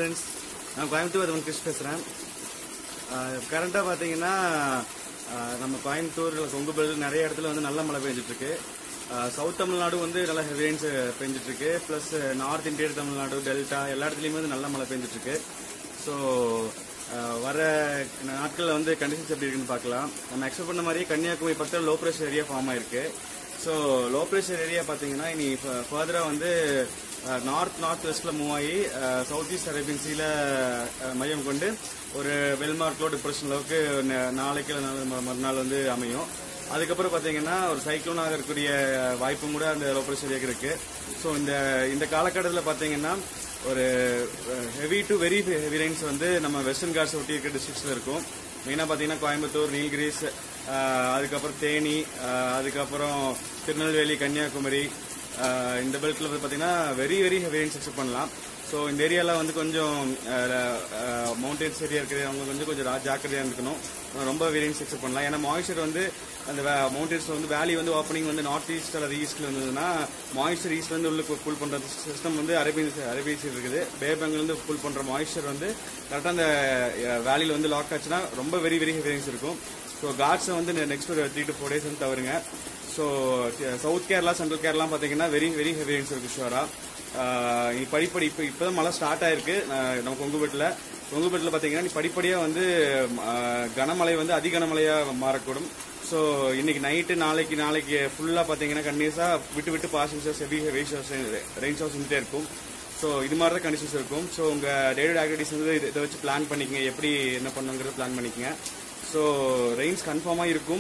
friends நான் கோயம்புத்தூர் அது Chris பேசுகிறேன் கரண்ட்டாக பார்த்தீங்கன்னா ஆஹ் நம்ம கோயம்புத்தூர் கொங்கு பெல்ட் நிறைய இடத்துல வந்து நல்ல மழை பெஞ்சிட்டு இருக்கு ஆஹ் சவுத் தமிழ்நாடு வந்து நல்ல ஹெவி ரெயின்ஸ் பெஞ்சிட்டு இருக்கு plus north Indian Tamil Nadu delta எல்லா இடத்துலையுமே வந்து நல்ல மழை பெஞ்சிட்டு இருக்கு ஸோ வர நாட்களில் வந்து கண்டிஷன்ஸ் எப்படி இருக்குன்னு பார்க்கலாம் நம்ம எக்ஸ்பெக்ட் பண்ண மாதிரியே கன்னியாகுமரி பக்கத்தில் லோ ப்ரெஷர் ஏரியா ஃபார்ம் ஆயிருக்கு ஸோ லோ ப்ரெஷர் ஏரியா பார்த்தீங்கன்னா இனி ஃபர்தராக வந்து நார்த் நார்த் வெஸ்ட்டில் மூவ் ஆகி சவுத் ஈஸ்ட் அரேபியன் சீல மையம் கொண்டு ஒரு வெல்மார்க் லோ டிப்ரெஷன் அளவுக்கு ந- நாளைக்கு இல்ல நாளை ம- மறுநாள் வந்து அமையும் அதுக்கப்புறம் பார்த்தீங்கன்னா ஒரு சைக்ளோனாக இருக்கக்கூடிய வாய்ப்பும் கூட அந்த லோ ப்ரெஷர் ஏரியாக்கு இருக்கு ஸோ இந்த இந்த காலகட்டத்தில் பார்த்தீங்கன்னா ஒரு heavy to very heavy rains வந்து நம்ம வெஸ்டர்ன் காட்ஸ் ஒட்டி இருக்க டிஸ்ட்ரிக்ஸில் இருக்கும் மெயினாக பார்த்தீங்கன்னா கோயம்புத்தூர் நீல்கிரிஸ் ஆஹ் அதுக்கப்புறம் தேனி ஆஹ் அதுக்கப்புறம் திருநெல்வேலி கன்னியாகுமரி ஆஹ் இந்த பெல்ட்டில் வந்து பார்த்தீங்கன்னா very very heavy rains expect பண்ணலாம் ஸோ இந்த ஏரியாவில் வந்து கொஞ்சம் மவுண்டன்ஸ் ஏரியா இருக்குது அவங்க கொஞ்சம் கொஞ்சம் ரா- ஜாக்கிரதையா இருக்கணும் ரொம்ப வேரியன்ஸ் எக்ஸ்பெக்ட் பண்ணலாம் ஏன்னா மாய்ச்சர் வந்து அந்த மவுண்டன்ஸ் வந்து வேலி வந்து ஓப்பனிங் வந்து நார்த் ஈஸ்ட் அல்லது ஈஸ்ட்ல இருந்ததுன்னா மாய்ச்சர் ஈஸ்ட்ல இருந்து உள்ள புல் பண்ற சிஸ்டம் வந்து அரேபியன் அரேபியன் சைடு இருக்குது பே பெங்கால் இருந்து புல் பண்ற மாய்ச்சர் வந்து கரெக்டாக அந்த வேலியில் வந்து லாக் ஆச்சுன்னா ரொம்ப வெரி வெரி வேரியன்ஸ் இருக்கும் ஸோ காட்ஸை வந்து நெக்ஸ்ட் ஒரு த்ரீ டு ஃபோர் டேஸ் வந்து தவறுங்க so south Kerala central Kerala பார்த்தீங்கன்னா வெரி வெரி ஹெவி ரெயின்ஸ் இருக்கு ஷுவரா நீ படிப்படி இப்போ இப்போ தான் மழை ஸ்டார்ட் ஆயிருக்கு ஆஹ் நம்ம கொங்குபேட்டில் கொங்குபேட்டில் பார்த்தீங்கன்னா நீ படிப்படியாக வந்து ஆஹ் கனமழை வந்து அதி கனமழையாக மாறக்கூடும் ஸோ இன்னைக்கு நைட்டு நாளைக்கு நாளைக்கு ஃபுல்லாக பார்த்தீங்கன்னா கண்டினியூஸாக விட்டு விட்டு passing shows heavy heavy shows rain shows வந்துட்டே இருக்கும் ஸோ இது மாதிரி தான் கண்டிஷன்ஸ் இருக்கும் ஸோ உங்கள் டெய்லி ஆக்டிவிட்டிஸ் வந்து இதை வச்சு பிளான் பண்ணிக்கங்க எப்படி என்ன பண்ணுங்கிறத பிளான் பண்ணிக்கங்க ஸோ ரெயின்ஸ் கன்ஃபார்மாக இருக்கும்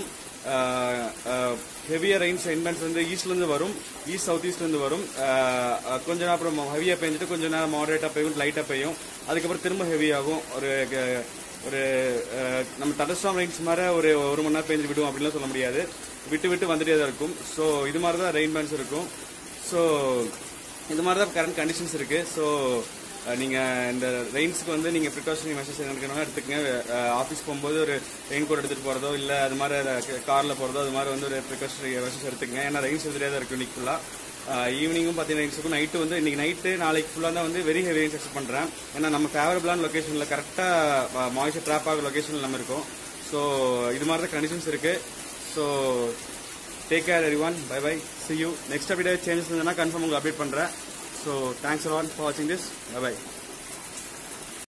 ஹெவியாக ரெயின்ஸ் இன்வென்ட்ஸ் வந்து ஈஸ்ட்லேருந்து வரும் ஈஸ்ட் சவுத் ஈஸ்ட்லேருந்து வரும் ஆஹ் அஹ் கொஞ்ச நேரம் அப்புறம் ஹெவியாக பெஞ்சிட்டு கொஞ்ச நேரம் மாடரேட்டாக பெய்யும் லைட்டாக பெய்யும் அதுக்கப்புறம் திரும்ப ஹெவி ஆகும் ஒரு க- ஒரு அஹ், நம்ம தடஸ்டாம் ரெயின்ஸ் மாதிரி ஒரு ஒரு மணி நேரம் பெஞ்சு விடும் அப்படின்லாம் சொல்ல முடியாது விட்டு விட்டு வந்துட்டே தான் இருக்கும் ஸோ இது மாதிரி தான் ரெயின் பேன்ஸ் இருக்கும் ஸோ இது மாதிரி தான் கரண்ட் கண்டிஷன்ஸ் இருக்கு ஸோ நீங்க இந்த ரெயின்ஸ்க்கு வந்து நீங்க ப்ரிகாஷனரி மெஷர்ஸ் என்ன எடுக்கணும் எடுத்துக்கங்க ஆஃபீஸ் போகும்போது ஒரு ரெயின் கோட் எடுத்துட்டு போறதோ இல்ல அது மாதிரி கார்ல போறதோ அது மாதிரி வந்து ஒரு ப்ரிகாஷனரி மெஷர்ஸ் எடுத்துக்கங்க ஏன்னா ரெயின்ஸ் எதிரே தான் இருக்கு இன்னைக்கு ஃபுல்லா ஈவினிங்கும் பார்த்தீங்கன்னா ரெயின்ஸ் இருக்கும் நைட்டு வந்து இன்னைக்கு நைட்டு நாளைக்கு ஃபுல்லாக தான் வந்து வெரி ஹெவி ரெயின்ஸ் எக்ஸ்பெக்ட் பண்றேன் ஏன்னா நம்ம ஃபேவரபிளான லொகேஷன்ல கரெக்டாக மாய்ச்சர் ட்ராப் ஆகிற லொகேஷன்ல நம்ம இருக்கோம் ஸோ இது மாதிரி தான் கண்டிஷன்ஸ் இருக்கு so take care everyone bye bye see you next update changes இருந்ததுன்னா கன்ஃபார்ம் உங்களுக்கு அப்டேட் பண்ணுறேன் ஸோ தேங்க்ஸ் அலான் ஃபார் வாட்சிங் திஸ் பை பை